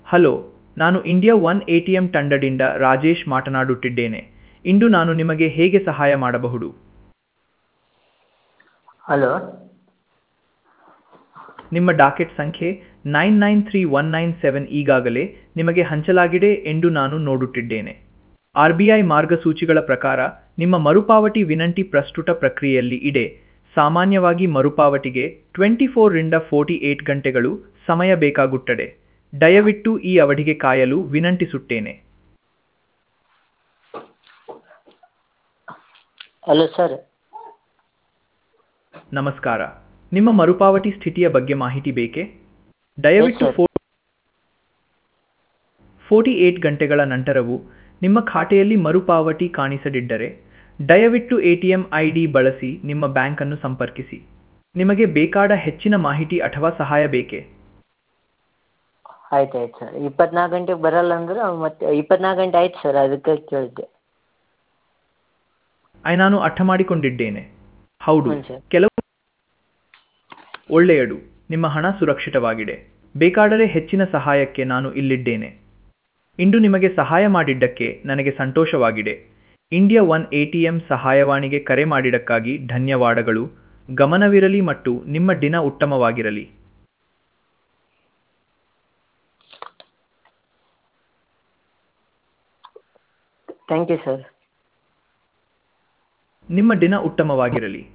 Hello ನಾನು India one A T M ತಂಡದಿಂದ ರಾಜೇಶ್ ಮಾತನಾಡುತ್ತಿದ್ದೇನೆ ಇಂದು ನಾನು ನಿಮಗೆ ಹೇಗೆ ಸಹಾಯ ಮಾಡಬಹುದು ಹಲೋ ನಿಮ್ಮ ಡಾಕೆಟ್ ಸಂಖ್ಯೆ nine nine three one nine seven ಈಗಾಗಲೇ ನಿಮಗೆ ಹಂಚಲಾಗಿದೆ ಎಂದು ನಾನು ನೋಡುತ್ತಿದ್ದೇನೆ ಆರ್ ಬಿ ಐ ಮಾರ್ಗಸೂಚಿಗಳ ಪ್ರಕಾರ ನಿಮ್ಮ ಮರುಪಾವತಿ ವಿನಂತಿ ಪ್ರಸ್ತುತ ಪ್ರಕ್ರಿಯೆಯಲ್ಲಿ ಇದೆ ಸಾಮಾನ್ಯವಾಗಿ ಮರುಪಾವತಿಗೆ ಟ್ವೆಂಟಿ ಫೋರ್ರಿಂದ ಫೋರ್ಟಿ ಏಟ್ ಗಂಟೆಗಳು ಸಮಯ ಬೇಕಾಗುತ್ತದೆ ದಯವಿಟ್ಟು ಈ ಅವಧಿಗೆ ಕಾಯಲು ವಿನಂತಿಸುತ್ತೇನೆ ಹಲೋ ಸರ್ ನಮಸ್ಕಾರ ನಿಮ್ಮ ಮರುಪಾವತಿ ಸ್ಥಿತಿಯ ಬಗ್ಗೆ ಮಾಹಿತಿ ಬೇಕೇ ದಯವಿಟ್ಟು Yes, sir. ಫೋರ್ಟಿ ಏಟ್ ಗಂಟೆಗಳ ನಂತರವೂ ನಿಮ್ಮ ಖಾತೆಯಲ್ಲಿ ಮರುಪಾವತಿ ಕಾಣಿಸದಿದ್ದರೆ ದಯವಿಟ್ಟು A T M I D ಬಳಸಿ ನಿಮ್ಮ ಬ್ಯಾಂಕನ್ನು ಸಂಪರ್ಕಿಸಿ ನಿಮಗೆ ಬೇಕಾದ ಹೆಚ್ಚಿನ ಮಾಹಿತಿ ಅಥವಾ ಸಹಾಯ ಬೇಕೇ ಆಯ್ತು ಆಯ್ತು ಸರ್ ಇಪ್ಪತ್ನಾಲ್ಕು ಗಂಟೆಗೆ ಬರಲ್ಲ ಅಂದ್ರೆ ಮತ್ತೆ ಇಪ್ಪತ್ನಾಲ್ಕು ಗಂಟೆ ಆಯ್ತು ಸರ್ ಅದಕ್ಕೆ ಕೇಳಿದ್ದೆ ಐ ನಾನು ಅರ್ಥ ಮಾಡಿಕೊಂಡಿದ್ದೇನೆ ಹೌದು ಹ್ಞೂ ಸರ್ ಕೆಲವು ಒಳ್ಳೆಯದು ನಿಮ್ಮ ಹಣ ಸುರಕ್ಷಿತವಾಗಿದೆ ಬೇಕಾದರೆ ಹೆಚ್ಚಿನ ಸಹಾಯಕ್ಕೆ ನಾನು ಇಲ್ಲಿದ್ದೇನೆ ಇಂದು ನಿಮಗೆ ಸಹಾಯ ಮಾಡಿದ್ದಕ್ಕೆ ನನಗೆ ಸಂತೋಷವಾಗಿದೆ India one A T M ಸಹಾಯವಾಣಿಗೆ ಕರೆ ಮಾಡಿದ್ದಕ್ಕಾಗಿ ಧನ್ಯವಾದಗಳು ಗಮನವಿರಲಿ ಮತ್ತು ನಿಮ್ಮ ದಿನ ಉತ್ತಮವಾಗಿರಲಿ ಥ್ಯಾಂಕ್ ಯು ಸರ್ ನಿಮ್ಮ ದಿನ ಉತ್ತಮವಾಗಿರಲಿ